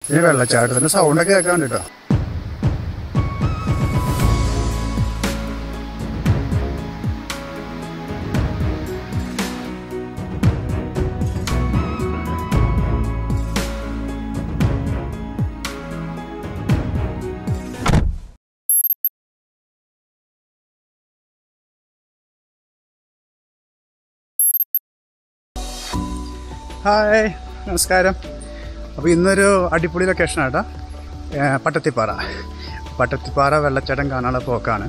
ഈ വെള്ളച്ചാട്ടത്തിന്റെ സൗണ്ടൊക്കെ കേൾക്കാൻ കേട്ടോ ഹായ് നമസ്കാരം അപ്പോൾ ഇന്നൊരു അടിപൊളി ലൊക്കേഷൻ ആട്ടാ പട്ടത്തിപ്പാറ പട്ടത്തിപ്പാറ വെള്ളച്ചാട്ടം കാണാനുള്ള പോക്കാണ്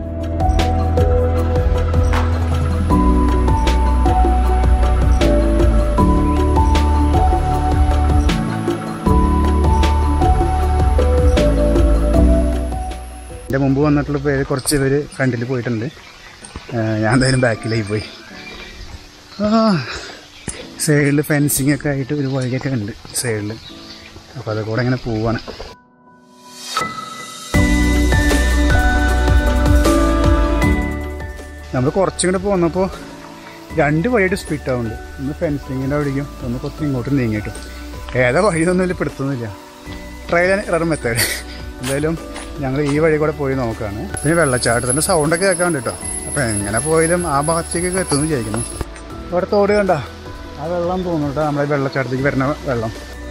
എൻ്റെ മുമ്പ് വന്നിട്ടുള്ള പേര് കുറച്ച് പേര് ഫ്രണ്ടിൽ പോയിട്ടുണ്ട് ഏഹ് ഞാൻ എന്തായാലും ബാക്കിലേക്ക് പോയി ആ സൈഡിൽ ഫെൻസിങ് ഒക്കെ ആയിട്ട് ഒരു വഴിയൊക്കെ ഉണ്ട് സൈഡിൽ അപ്പോൾ അത് കൂടെ ഇങ്ങനെ പോവാണ് നമ്മൾ കുറച്ചും കൂടെ പോന്നപ്പോൾ രണ്ട് വഴിയായിട്ട് സ്പ്ലിറ്റ് ആവുന്നുണ്ട് ഒന്ന് ഫെൻസിങ്ങിൻ്റെ അവിടേക്കും ഒന്ന് കുറച്ച് ഇങ്ങോട്ടും നീങ്ങിയിട്ടും ഏതാ വഴിയൊന്നും വലിയ പിടുത്തൊന്നുമില്ല ട്രയൽ ആൻഡ് എറർ മെത്തേഡ് എന്തായാലും ഞങ്ങൾ ഈ വഴി കൂടെ പോയി നോക്കുകയാണ് പിന്നെ വെള്ളച്ചാട്ടത്തിൻ്റെ സൗണ്ടൊക്കെ കേൾക്കാൻ കേട്ടോ അപ്പോൾ എങ്ങനെ പോയാലും ആ ഭാഗത്തേക്കൊക്കെ എത്തുമെന്ന് വിചാരിക്കുന്നു അവിടെ തോട് കണ്ട ആ വെള്ളം തോന്നുന്നുണ്ട് നമ്മുടെ വെള്ളച്ചാട്ടത്തേക്ക് വരുന്ന വെള്ളം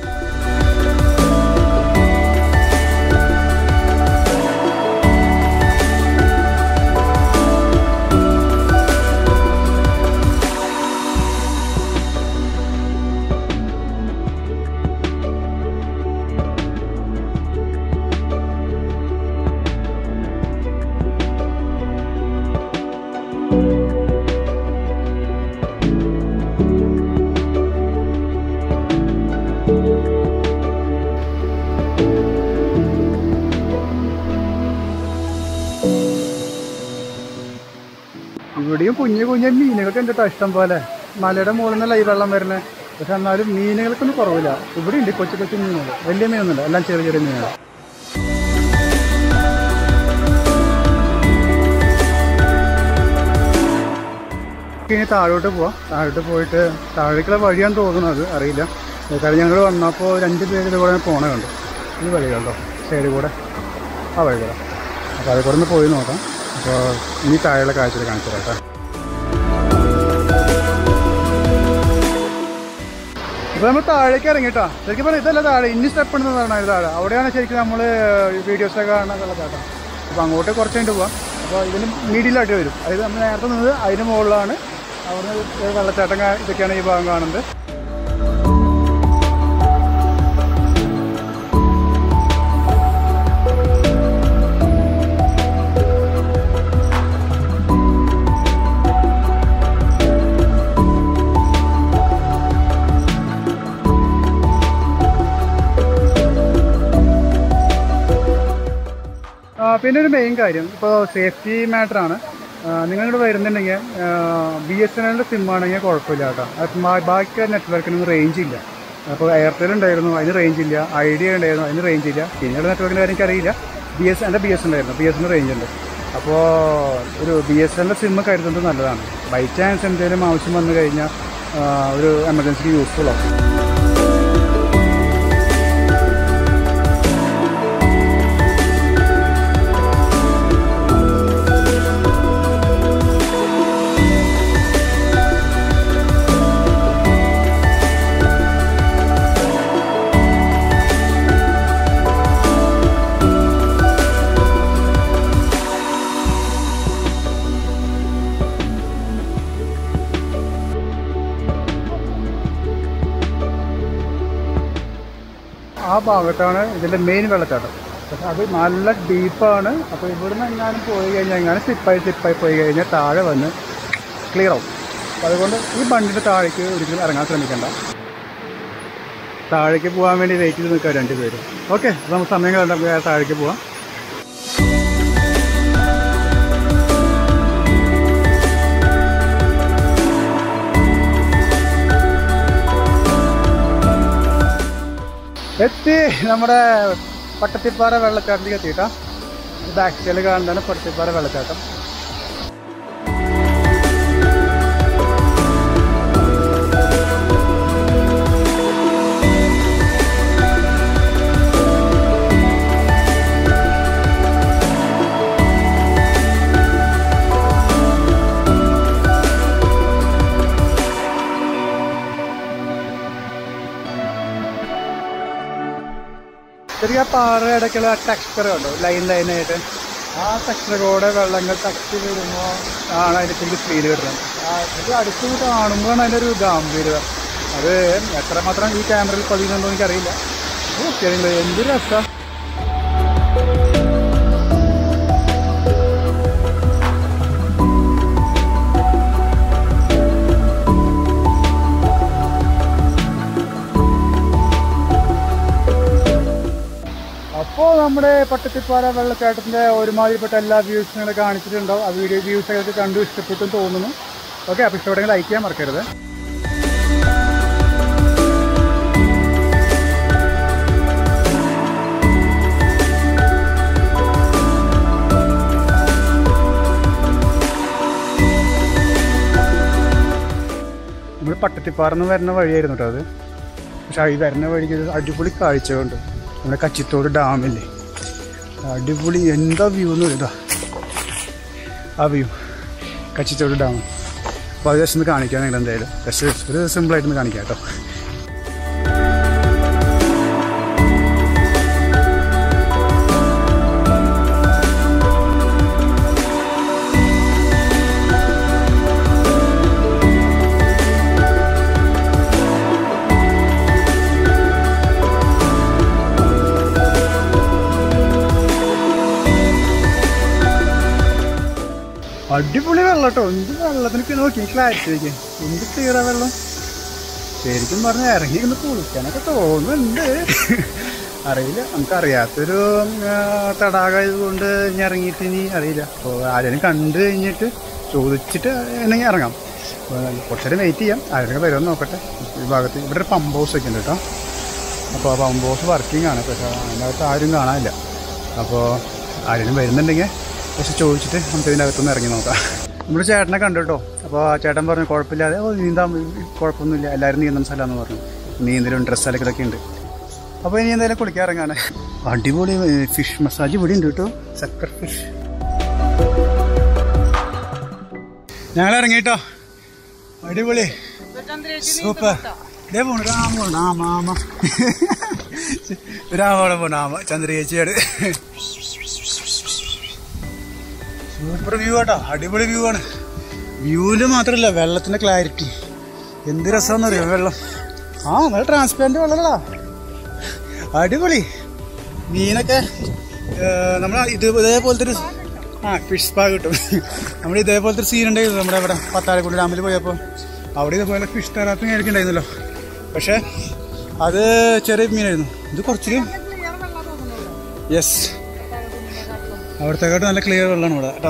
ഇവിടെയും കുഞ്ഞു കുഞ്ഞു മീനുകളൊക്കെ ഉണ്ട് കേട്ടോ ഇഷ്ടം പോലെ മലയുടെ മുകളിൽ നിന്നല്ല ഈ വെള്ളം വരുന്നത് പക്ഷെ എന്നാലും മീനുകൾക്കൊന്നും കുറവില്ല ഇവിടെ ഉണ്ട് കൊച്ചു കൊച്ചു മീനുകൾ വലിയ മീനൊന്നുമില്ല എല്ലാം ചെറിയ ചെറിയ മീനുകൾ ഇനി താഴോട്ട് പോവാം താഴോട്ട് പോയിട്ട് താഴേക്കുള്ള വഴിയാന്ന് തോന്നുന്നത് അറിയില്ല കാരണം ഞങ്ങൾ വന്നപ്പോൾ രണ്ട് പേര് ഇതുപോലെ പോണ കണ്ടു ഈ വഴി കണ്ടോ സൈഡിൽ കൂടെ ആ വഴി കൂടെ അപ്പോൾ അതിൽ കൂടെ ഒന്ന് പോയി നോക്കാം അപ്പോൾ ഇനി താഴെയുള്ള കാഴ്ചകൾ കാണിച്ചു തരാം കേട്ടോ ഇപ്പോൾ നമ്മൾ താഴേക്ക് ഇറങ്ങിട്ടാ ശരിക്കും പറഞ്ഞാൽ ഇതല്ല താഴെ ഇനി സ്റ്റെപ്പ് ഉണ്ടെന്നാണ് ഇത് താഴെ അവിടെയാണ് ശരിക്കും നമ്മൾ വീഡിയോസൊക്കെ കാണുന്ന വെള്ളച്ചാട്ടം അപ്പോൾ അങ്ങോട്ട് കുറച്ച് കഴിഞ്ഞിട്ട് പോവാം അപ്പോൾ ഇതിന് മീഡിയയിലായിട്ട് വരും അതായത് നമ്മൾ നേരത്തെ നിന്നത് അതിന് മുകളിലാണ് അവിടെ വെള്ളച്ചാട്ടം കാ- ഇതൊക്കെയാണ് ഈ ഭാഗം കാണുന്നത് ആ, പിന്നെ ഒരു മെയിൻ കാര്യം ഇപ്പോൾ സേഫ്റ്റി മാറ്ററാണ് നിങ്ങളിവിടെ വരുന്നുണ്ടെങ്കിൽ ബി എസ് എൻ എല്ലിൻ്റെ സിം ആണെങ്കിൽ കുഴപ്പമില്ല കേട്ടോ അത് ബാ- ബാക്കി നെറ്റ്വർക്കിനൊന്നും റേഞ്ച് ഇല്ല അപ്പോൾ എയർടെൽ ഉണ്ടായിരുന്നു അതിന് റേഞ്ച് ഇല്ല ഐഡിയ ഉണ്ടായിരുന്നു അതിന് റേഞ്ച് ഇല്ല പിന്നീട് നെറ്റ്വർക്കിൻ്റെ കാര്യം എനിക്കറിയില്ല ബി എസ് എൻ്റെ ബി എസ് ഉണ്ടായിരുന്നു ബി എസിന് റേഞ്ച് ഉണ്ട് അപ്പോൾ ഒരു ബി എസ് എൻ്റെ സിം കരുതുന്നത് നല്ലതാണ് ബൈ ചാൻസ് എന്തെങ്കിലും ആവശ്യം വന്നു കഴിഞ്ഞാൽ ആ, ഒരു എമർജൻസിക്ക് യൂസ്ഫുൾ ആവും ആ ഭാഗത്താണ് ഇതിൻ്റെ മെയിൻ വെള്ളച്ചാട്ടം പക്ഷെ അത് നല്ല ഡീപ്പാണ് അപ്പോൾ ഇവിടുന്ന് എങ്ങാനും പോയി കഴിഞ്ഞാൽ എങ്ങാനും സ്ലിപ്പായി സ്ലിപ്പായി പോയി കഴിഞ്ഞാൽ താഴെ വന്ന് ക്ലിയർ ആവും അപ്പോൾ അതുകൊണ്ട് ഈ ബണ്ടിൻ്റെ താഴേക്ക് ഒരിക്കലും ഇറങ്ങാൻ ശ്രമിക്കണ്ട താഴേക്ക് പോകാൻ വേണ്ടി വെയിറ്റ് ചെയ്ത് നിൽക്കുക രണ്ട് പേരും ഓക്കെ അപ്പോൾ നമുക്ക് സമയം കണ്ട നമുക്ക് താഴേക്ക് പോവാം എത്തി നമ്മുടെ പട്ടത്തിപ്പാറ വെള്ളച്ചാട്ടത്തിലേക്ക് എത്തിയിട്ടാ ബാക്ക് സൈഡിൽ കാണുന്നതാണ് പട്ടത്തിപ്പാറ വെള്ളച്ചാട്ടം ചെറിയ പാറ ഇടയ്ക്കുള്ള ടെക്സ്ചർ കണ്ടോ ലൈൻ ലൈനായിട്ട് ആ ടെക്സ്ചർ കൂടെ വെള്ളങ്ങൾ തട്ടി വരുമ്പോൾ ആണ് അതിൻ്റെ കൂടുതൽ ഫീൽ വരുന്നത് ആ ഇത് അടുത്ത് കാണുമ്പോഴാണ് അതിൻ്റെ ഒരു ഗാംഭീര്യത അത് എത്രമാത്രം ഈ ക്യാമറയിൽ പതിയുന്നുണ്ടോ എനിക്കറിയില്ല ഓ ശരി എന്ത് രസം അപ്പോൾ നമ്മുടെ പട്ടത്തിപ്പാറ വെള്ളച്ചാട്ടത്തിൻ്റെ ഒരുമാതിരിപ്പെട്ട എല്ലാ വ്യൂസും നിങ്ങൾ കാണിച്ചിട്ടുണ്ടാവും ആ വീഡിയോ വ്യൂസ് ഒക്കെ കണ്ടു ഇഷ്ടപ്പെട്ടു തോന്നുന്നു ഓക്കെ അപ്പോൾ ഇഷ്ടപ്പെട്ടെങ്കിൽ ലൈക്ക് ചെയ്യാൻ മറക്കരുത് നമ്മൾ പട്ടത്തിപ്പാറന്ന് വരുന്ന വഴിയായിരുന്നു കേട്ടോ അത് പക്ഷെ ഈ വരുന്ന വഴിക്ക് ഒരു അടിപൊളി കാഴ്ചകളുണ്ട് നമ്മുടെ കച്ചിത്തോട് ഡാമില്ലേ അടിപൊളി എന്താ വ്യൂ എന്ന് പറയുക ആ വ്യൂ കച്ചിത്തോട് ഡാം അപ്പോൾ അത് ജസ്റ്റ് ഒന്ന് കാണിക്കാം നിങ്ങൾ എന്തായാലും ജസ്റ്റ് ഒരു സിമ്പിളായിട്ടൊന്ന് കാണിക്കാം കേട്ടോ അടിപൊളി വെള്ളം കേട്ടോ എന്ത് വെള്ളത്തിനൊക്കെ നോക്കി ക്ലാരിറ്റി വയ്ക്കുക എന്ത് ക്ലിയറാ വെള്ളം ശരിക്കും പറഞ്ഞാൽ ഇറങ്ങി ഒന്ന് കുളിക്കാനൊക്കെ തോന്നുന്നുണ്ട് അറിയില്ല നമുക്കറിയാത്തൊരു തടാകമായതുകൊണ്ട് ഇനി ഇറങ്ങിയിട്ട് ഇനി അറിയില്ല അപ്പോൾ ആരെങ്കിലും കണ്ടു കഴിഞ്ഞിട്ട് ചോദിച്ചിട്ട് എന്നെങ്കിൽ ഇറങ്ങാം അപ്പോൾ കുറച്ച് നേരം വെയിറ്റ് ചെയ്യാം ആരെങ്കിലും വരുമെന്ന് നോക്കട്ടെ ഈ ഭാഗത്ത് ഇവിടെ ഒരു പമ്പ് ഹൗസ് ഒക്കെ ഉണ്ട് കേട്ടോ അപ്പോൾ ആ പമ്പ് ഹൗസ് വർക്കിംഗ് ആണ് പക്ഷേ അതിനകത്ത് ആരും കാണാനില്ല അപ്പോൾ ആരെങ്കിലും വരുന്നുണ്ടെങ്കിൽ പക്ഷെ ചോദിച്ചിട്ട് നമുക്ക് ഇതിൻ്റെ അകത്തുനിന്ന് ഇറങ്ങി നോക്കാം നമ്മൾ ചേട്ടനെ കണ്ടു കേട്ടോ അപ്പോൾ ആ ചേട്ടൻ പറഞ്ഞു കുഴപ്പമില്ലാതെ ഓ നീന്താൻ കുഴപ്പമൊന്നുമില്ല എല്ലാവരും നീന്തുന്ന സ്ഥലമാണെന്ന് പറഞ്ഞു നീന്തലും ഡ്രസ്സ് അലക്കലൊക്കെ ഉണ്ട് അപ്പോൾ ഇനി എന്തായാലും കുളിക്കാൻ ഇറങ്ങാണ് അടിപൊളി ഫിഷ് മസാജ് ഇവിടെ ഉണ്ട് കേട്ടോ സക്കർ ഫിഷ് ഞങ്ങൾ ഇറങ്ങിട്ടോ അടിപൊളി സൂപ്പർ ഇതേ പോണു രാമ പോണു ആമ ആമ രാമോടെ പോണു ആമ ചന്ദ്രചേച്ചിയോട് സൂപ്പർ വ്യൂ ആട്ടോ അടിപൊളി വ്യൂ ആണ് വ്യൂവില് മാത്രമല്ല വെള്ളത്തിന്റെ ക്ലാരിറ്റി എന്ത് രസമാണെന്ന് അറിയാം വെള്ളം ആ നല്ല ട്രാൻസ്പെറന്റ് വെള്ളമല്ല അടിപൊളി മീനൊക്കെ നമ്മൾ ഇത് ഇതേപോലത്തെ ഒരു ആ ഫിഷ് സ്പാ കിട്ടും നമ്മൾ ഇതേപോലത്തെ ഒരു സീൻ ഉണ്ടായിരുന്നു നമ്മുടെ ഇവിടെ പത്താലക്കുടി ഡാമിൽ പോയപ്പോൾ അവിടെ ഇതേപോലെ ഫിഷ് തെറാപ്പി കഴിക്കണ്ടായിരുന്നല്ലോ പക്ഷേ അത് ചെറിയ മീനായിരുന്നു ഇത് കുറച്ച് യെസ് അവിടത്തെക്കാട്ട് നല്ല ക്ലിയർ വെള്ളമാണ് ഇവിടെ കേട്ടോ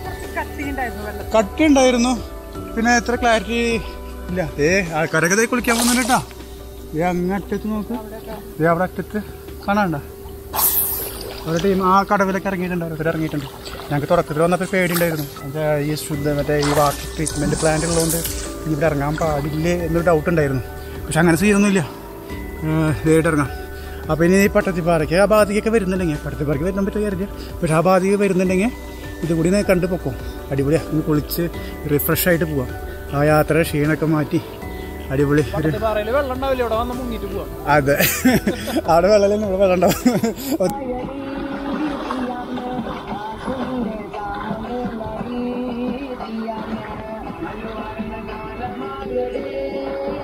കട്ടി ഉണ്ടായിരുന്നു പിന്നെ എത്ര ക്ലാരിറ്റി ഇല്ല ഏ ആൾക്കാരൊക്കെ ദേ കുളിക്കാൻ പോകുന്നുണ്ട് കേട്ടോ ഏ അങ്ങ് അറ്റത്ത് നോക്ക് ഏ അവിടെ അറ്റത്ത് കാണാണ്ട ഒരു ടീം ആ കടവിലൊക്കെ ഇറങ്ങിയിട്ടുണ്ട് അവർ ഇറങ്ങിയിട്ടുണ്ട് ഞങ്ങൾക്ക് തുടക്കത്തിൽ വന്നപ്പോൾ പേടിയുണ്ടായിരുന്നു എന്താ ഈ ശുദ്ധ മറ്റേ ഈ വാട്ടർ ട്രീറ്റ്മെൻറ്റ് പ്ലാന്റ് ഉള്ളതുകൊണ്ട് ഇവിടെ ഇറങ്ങാൻ പാടില്ലേ എന്നൊരു ഡൗട്ട് ഉണ്ടായിരുന്നു പക്ഷെ അങ്ങനെ ചെയ്യൊന്നുമില്ല നേരിട്ട് ഇറങ്ങാം അപ്പോൾ ഇനി ഈ പട്ടത്തിപ്പാറയ്ക്ക് ആ ഭാഗത്തേക്കൊക്കെ വരുന്നുണ്ടെങ്കിൽ പട്ടത്തിപ്പാറയ്ക്ക് വരുന്ന പറ്റുമായിരിക്കും പക്ഷെ ആ ഭാഗത്തേക്ക് വരുന്നുണ്ടെങ്കിൽ ഇതുകൂടി ഞാൻ കണ്ടു പൊക്കും അടിപൊളിയാണ് ഒന്ന് കുളിച്ച് റിഫ്രഷ് ആയിട്ട് പോവാം ആ യാത്ര ക്ഷീണമൊക്കെ മാറ്റി അടിപൊളി ഒരു വെള്ളം ഉണ്ടാവില്ല ഇവിടെ വന്ന് മുങ്ങിട്ട് പോവാം അതെ അവിടെ വെള്ളം ഇവിടെ വെള്ളം ഉണ്ടാവും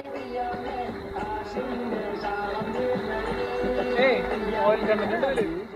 ഏയ് ഓയിൽ കണ്ടിട്ടുണ്ട്